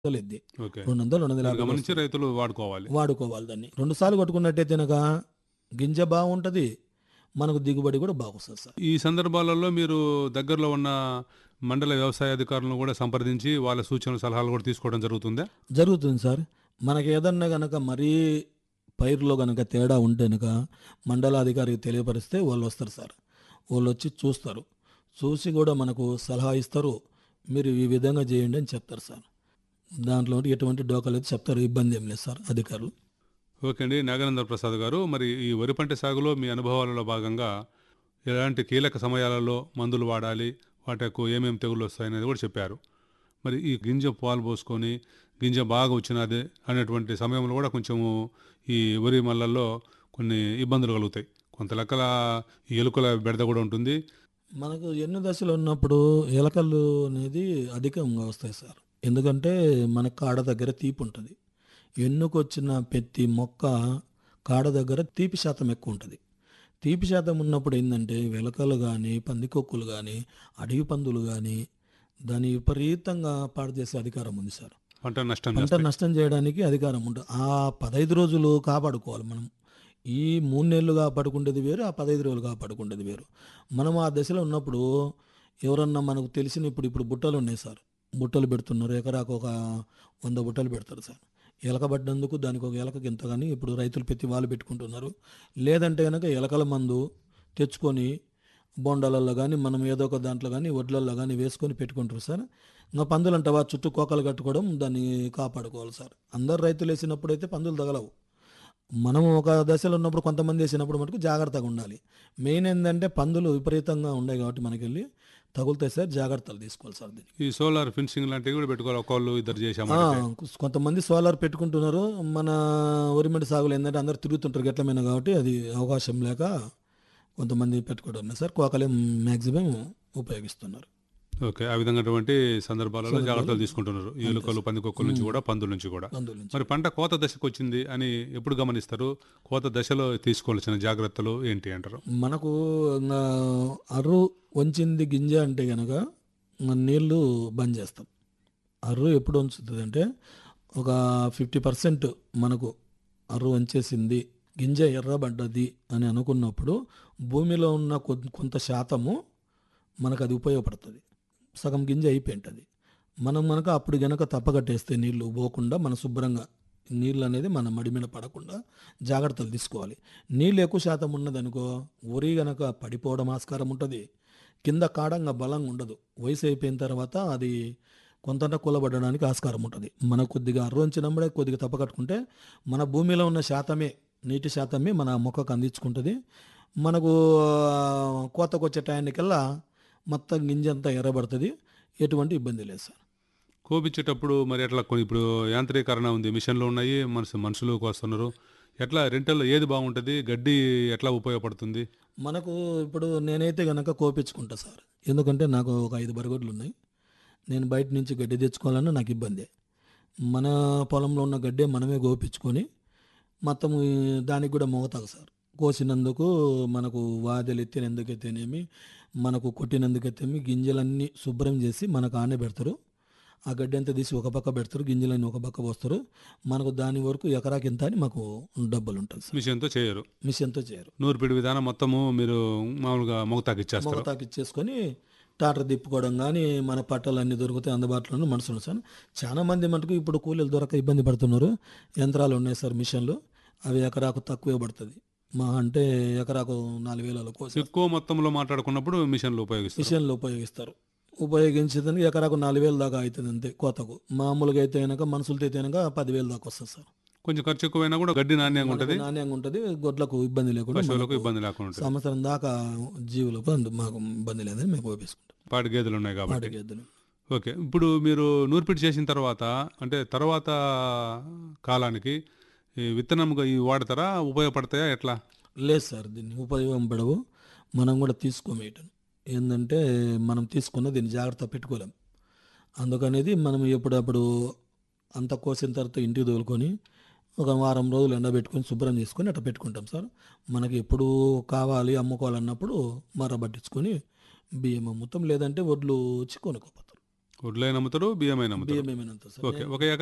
వందలు ఎద్ది ఓకే రెండు వందలు రెండు వందల యాభై గమనించి రైతులు వాడుకోవాలి వాడుకోవాలి దాన్ని రెండు సార్లు కొట్టుకున్నట్టయితే కనుక గింజ బాగుంటుంది మనకు దిగుబడి కూడా బాగొస్తుంది సార్ ఈ సందర్భాలలో మీరు దగ్గరలో ఉన్న మండల వ్యవసాయ అధికారులను కూడా సంప్రదించి వాళ్ళ సూచనలు సలహాలు కూడా తీసుకోవడం జరుగుతుందా జరుగుతుంది సార్ మనకి ఏదన్నా గనక మరీ పైరులో గనక తేడా ఉంటే కనుక మండలాధికారికి తెలియపరిస్తే వాళ్ళు వస్తారు సార్ వాళ్ళు వచ్చి చూస్తారు చూసి కూడా మనకు సలహా ఇస్తారు మీరు ఈ విధంగా చేయండి అని చెప్తారు సార్ దాంట్లో ఎటువంటి డోకాలేదు చెప్తారు ఇబ్బంది ఏం లేదు సార్ అధికారులు ఓకే అండి నాగానంద ప్రసాద్ గారు మరి ఈ వరి పంట సాగులో మీ అనుభవాలలో భాగంగా ఎలాంటి కీలక సమయాలలో మందులు వాడాలి వాటికు ఏమేమి తెగులు వస్తాయనేది కూడా చెప్పారు మరి ఈ గింజ పాలు పోసుకొని గింజ బాగా వచ్చినది అనేటువంటి సమయంలో కూడా కొంచెము ఈ వరి మల్లల్లో కొన్ని ఇబ్బందులు కలుగుతాయి కొంత లెక్కల ఈ ఎలుకల బెడద కూడా ఉంటుంది మనకు ఎన్ని దశలు ఉన్నప్పుడు ఎలకలు అనేది అధికంగా వస్తాయి సార్ ఎందుకంటే మన కాడ దగ్గర తీపి ఉంటుంది ఎన్నుకొచ్చిన ప్రతి మొక్క కాడ దగ్గర తీపి శాతం ఎక్కువ ఉంటుంది తీపి శాతం ఉన్నప్పుడు ఏంటంటే వెలకలు కానీ పందికొక్కులు కానీ అడవి పందులు కానీ దాన్ని విపరీతంగా పాడు చేసే అధికారం ఉంది సార్ పంట నష్టం పంట చేస్తాయి. నష్టం చేయడానికి అధికారం ఉంటుంది ఆ పదహైదు రోజులు కాపాడుకోవాలి మనం ఈ మూడు నెలలు కాపాడుకుంటేది వేరు ఆ పదహైదు రోజులు కాపాడుకుంటేది వేరు మనం ఆ దశలో ఉన్నప్పుడు ఎవరన్నా మనకు తెలిసిన ఇప్పుడు ఇప్పుడు బుట్టలు ఉన్నాయి సార్ బుట్టలు పెడుతున్నారు ఎకరాకు ఒక వంద బుట్టలు పెడతారు సార్ ఎలక పడ్డందుకు దానికి ఒక ఎలకకి ఎంత కానీ ఇప్పుడు రైతులు ప్రతి వాళ్ళు పెట్టుకుంటున్నారు లేదంటే కనుక ఎలకల మందు తెచ్చుకొని బొండాలలో కానీ మనం ఏదో ఒక దాంట్లో కానీ వడ్లల్లో కానీ వేసుకొని పెట్టుకుంటారు సార్ ఇంకా పందులు అంటావా చుట్టూ కోకలు కట్టుకోవడం దాన్ని కాపాడుకోవాలి సార్ అందరు రైతులు వేసినప్పుడు అయితే పందులు తగలవు మనం ఒక దశలో ఉన్నప్పుడు కొంతమంది వేసినప్పుడు మటుకు జాగ్రత్తగా ఉండాలి మెయిన్ ఏంటంటే పందులు విపరీతంగా ఉన్నాయి కాబట్టి మనకి వెళ్ళి తగులుతాయి సార్ జాగ్రత్తలు తీసుకోవాలి సార్ దీనికి ఈ సోలార్ ఫిన్సింగ్ లాంటివి కూడా పెట్టుకోవాలి ఒకళ్ళు ఇద్దరు ఆ, చేసాము కొంతమంది సోలార్ పెట్టుకుంటున్నారు మన వరిమడి సాగులు ఏంటంటే అందరు తిరుగుతుంటారు గట్లమైన కాబట్టి అది అవకాశం లేక కొంతమంది పెట్టుకోవడం లేదు సార్ కోకలే మ్యాక్సిమం ఉపయోగిస్తున్నారు ఓకే ఆ విధంగాటువంటి సందర్భాలలో జాగ్రత్తలు తీసుకుంటున్నారు ఈ ఎలుకలు పందికొక్కల నుంచి కూడా పందుల నుంచి కూడా పందుల నుంచి మరి పంట కోత దశకు వచ్చింది అని ఎప్పుడు గమనిస్తారు కోత దశలో తీసుకోవాల్సిన జాగ్రత్తలు ఏంటి అంటారు మనకు ఇంకా అర్రు వంచింది గింజ అంటే కనుక నీళ్లు బంద్ చేస్తాం అర్రు ఎప్పుడు వంచుతుంది అంటే ఒక ఫిఫ్టీ పర్సెంట్ మనకు అర్రు వంచేసింది గింజ ఎర్రబడ్డది అని అనుకున్నప్పుడు భూమిలో ఉన్న కొన్- కొంత శాతము మనకు అది ఉపయోగపడుతుంది సగం గింజ అయిపోయి ఉంటుంది మనం మనకు అప్పుడు గనక తప్పగట్టేస్తే నీళ్లు పోకుండా మన శుభ్రంగా నీళ్ళు అనేది మన మడి మీద పడకుండా జాగ్రత్తలు తీసుకోవాలి నీళ్ళు ఎక్కువ శాతం ఉన్నదనుకో వరి గనక పడిపోవడం ఆస్కారం ఉంటుంది కింద కాడంగా బలంగా ఉండదు వయసు అయిపోయిన తర్వాత అది కొంత కూలబడడానికి ఆస్కారం ఉంటుంది మన కొద్దిగా అర్రోంచినప్పుడే కొద్దిగా తప్పకట్టుకుంటే మన భూమిలో ఉన్న శాతమే నీటి శాతమే మన మొక్కకు అందించుకుంటుంది మనకు ఆ, కోతకు వచ్చే టైంకల్లా మొత్తం గింజ అంతా ఎర్రబడుతుంది ఎటువంటి ఇబ్బంది లేదు సార్ కోపించేటప్పుడు మరి ఎట్లా కొన్ని ఇప్పుడు యాంత్రీకరణ ఉంది మిషన్లు ఉన్నాయి మనసు మనుషులు కోస్తున్నారు ఎట్లా రెంటల్లో ఏది బాగుంటుంది గడ్డి ఎట్లా ఉపయోగపడుతుంది మనకు ఇప్పుడు నేనైతే గనక కోపించుకుంటా సార్ ఎందుకంటే నాకు ఒక ఐదు బరగొడ్లు ఉన్నాయి నేను బయట నుంచి గడ్డి తెచ్చుకోవాలన్నా నాకు ఇబ్బందే మన పొలంలో ఉన్న గడ్డే మనమే గోపించుకొని మొత్తం ఈ దానికి కూడా మోతాదు సార్ కోసినందుకు మనకు వాదెలు ఎత్తినందుకైతేనేమి మనకు కొట్టినందుకైతేమి గింజలన్నీ శుభ్రం చేసి మనకు ఆనే పెడతారు ఆ గడ్డి అంతా తీసి ఒక పక్క పెడతారు గింజలన్నీ ఒక పక్క పోస్తారు మనకు దాని వరకు ఎకరాకి ఎంత అని మాకు డబ్బులు ఉంటుంది సార్ మిషన్తో చేయరు మిషన్తో చేయరు నూర్పిడి విధానం మొత్తము మీరు మామూలుగా మొగతాకి ఇచ్చేస్తారు మొగతాకి ఇచ్చేసుకొని టాటర్ తిప్పుకోవడం కానీ మన పట్టాలు అన్ని దొరుకుతాయి అందుబాటులో మనుషులు సార్ చాలా మంది మటుకు ఇప్పుడు కూలీలు దొరక ఇబ్బంది పడుతున్నారు యంత్రాలు ఉన్నాయి సార్ మిషన్లు అవి ఎకరాకు తక్కువే పడుతుంది మా అంటే ఎకరాకు నాలుగు వేలలో కోసి ఎక్కువ మొత్తంలో మాట్లాడుకున్నప్పుడు మిషన్లు ఉపయోగిస్తారు మిషన్లు ఉపయోగిస్తారు ఉపయోగించేదానికి ఎకరాకు నాలుగు వేలు దాకా అవుతుంది అంతే కోతకు మామూలుగా అయితే కనుక మనుషులతో అయితే కనుక పదివేలు దాకా వస్తుంది సార్ కొంచెం ఖర్చు ఎక్కువైనా కూడా గడ్డి నాణ్యంగా ఉంటుంది నాణ్యంగా ఉంటుంది గొడ్లకు ఇబ్బంది లేకుండా పశువులకు మనకు ఇబ్బంది లేకుండా ఉంటుంది సంవత్సరం దాకా జీవులకు అందు- మాకు ఇబ్బంది లేదని మేము ఉపయోగించుకుంటాం పాడి గేదెలు ఉన్నాయి కాబట్టి వాటికి ఎద్దులు ఓకే ఇప్పుడు మీరు నూర్పిడి చేసిన తర్వాత అంటే తర్వాత కాలానికి ఈ విత్తనంగా ఇవి వాడతారా ఉపయోగపడతాయా ఎట్లా లేదు సార్ దీన్ని ఉపయోగం పడవు మనం కూడా తీసుకోమేయటం ఏంటంటే మనం తీసుకున్న దీన్ని జాగ్రత్త పెట్టుకోలేం అందుకనేది మనం ఎప్పుడప్పుడు అంత కోసిన తర్వాత ఇంటికి తోలుకొని ఒక వారం రోజులు ఎండబెట్టుకొని శుభ్రం చేసుకొని అట్లా పెట్టుకుంటాం సార్ మనకి ఎప్పుడు కావాలి అమ్ముకోవాలన్నప్పుడు మర పట్టించుకొని బియ్యం అమ్ముతాం లేదంటే వడ్లు వచ్చి కొనుక్కోపోతారు వడ్లైన అమ్ముతారు బియ్యమైన అమ్ముతారు బియ్యం ఏమైనా సార్ ఓకే ఒక